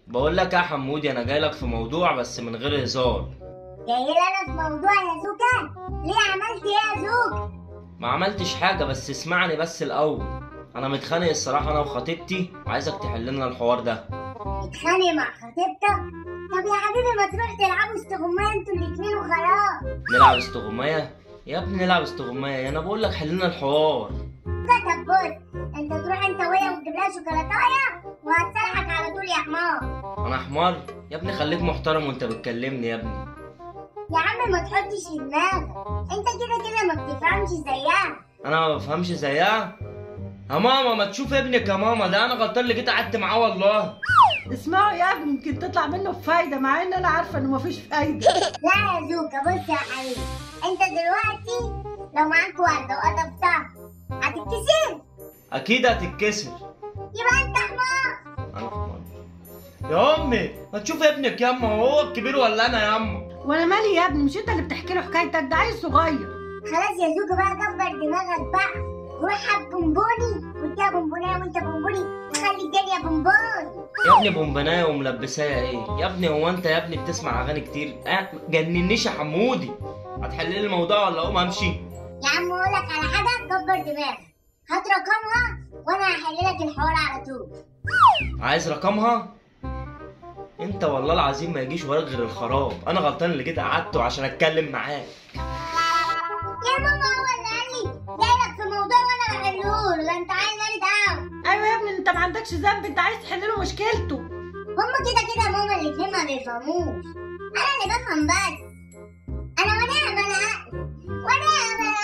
بقول لك يا حمودي انا جاي لك في موضوع بس من غير هزار جاي لي انا في موضوع يا زوكا ليه عملت ايه يا زوك ما عملتش حاجه بس اسمعني بس الاول انا متخانق الصراحه انا وخطيبتي وعايزك تحل لنا الحوار ده اتخانق مع خطيبتك طب يا حبيبي ما تروح تلعبوا استغماية انتوا الاتنين وخلاص نلعب استغمايه يا ابني نلعب استغمايه انا بقول لك حل لنا الحوار طب بص انت تروح انت وهي وتجيب لها شوكولاتايه وهتصالحك على طول يا حمار انا حمار يا ابني خليك محترم وانت بتكلمني يا ابني يا عم ما تحطش في دماغك انت كده كده ما بتفهمش زيها انا ما بفهمش زيها يا ماما ما تشوف ابنك يا ماما ده انا غلطان اللي جيت قعدت معاه والله اسمعوا يا ابني يمكن تطلع منه بفايده مع ان انا عارفه انه مفيش فايده لا يا زوكا بص يا حبيبي انت دلوقتي لو معاك ورده وقطفتها هتتكسر اكيد هتتكسر يبقى انت حمار انا حمار يا امي ما تشوف ابنك يا اما هو الكبير ولا انا يا اما وانا مالي يا ابني مش انت اللي بتحكي له حكايتك ده عيل صغير خلاص يا زوكا بقى كبر دماغك بقى روح هات بونبوني واديها بونبونيه وانت بونبوني وخلي الدنيا بونبون يا ابني بومبنايه وملبسايه ايه يا ابني هو انت يا ابني بتسمع اغاني كتير أه جننيش يا حمودي هتحل لي الموضوع ولا اقوم امشي يا عم اقول لك على حاجه كبر دماغك هات رقمها وانا هحل لك الحوار على طول عايز رقمها انت والله العظيم ما يجيش وراك غير الخراب انا غلطان اللي جيت قعدته عشان اتكلم معاك يا ماما هو اللي قال لي جاي لك في موضوع وانا بحله له ده انت عايز قالي ده ايوه يا ابني انت ما عندكش ذنب انت عايز تحل له مشكلته هما كده كده ماما الاتنين ما بيفهموش انا اللي بفهم بس انا ونعم انا عقل ونعم انا